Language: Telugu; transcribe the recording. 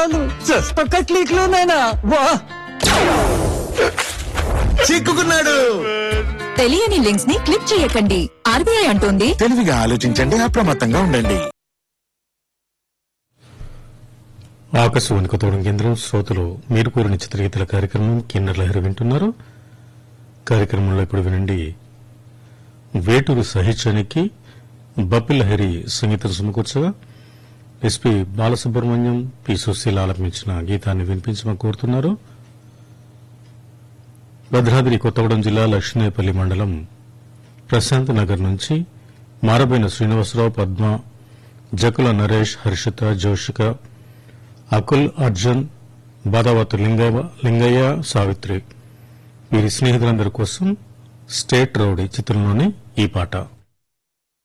చాలు జస్ట్ ఒక్క క్లిక్ లోనైనా వా చిక్కుకున్నాడు తెలియని లింక్స్ ని క్లిక్ చేయకండి ఆర్బీఐ అంటోంది తెలివిగా ఆలోచించండి అప్రమత్తంగా ఉండండి ఆకాశవాణి కొత్తగూడెం కేంద్రం శ్రోతలు మీరు కోరిన చిత్రగీతల కార్యక్రమం కిన్నర్ లహరి వింటున్నారు కార్యక్రమంలో ఇప్పుడు వినండి వేటూరు సాహిత్యానికి బప్పి లహరి సంగీతం సమకూర్చగా ఎస్పి బాలసుబ్రహ్మణ్యం పి సుశీల ఆలపించిన గీతాన్ని వినిపించమని కోరుతున్నారు భద్రాద్రి కొత్తగూడెం జిల్లా లక్ష్మీపల్లి మండలం ప్రశాంత్ నగర్ నుంచి మారబోయిన శ్రీనివాసరావు పద్మ జకుల నరేష్ హర్షిత జోషిక అకుల్ అర్జున్ బాదావత్ లింగయ్య లింగయ్య సావిత్రి వీరి స్నేహితులందరి కోసం స్టేట్ రౌడీ చిత్రంలోని ఈ పాట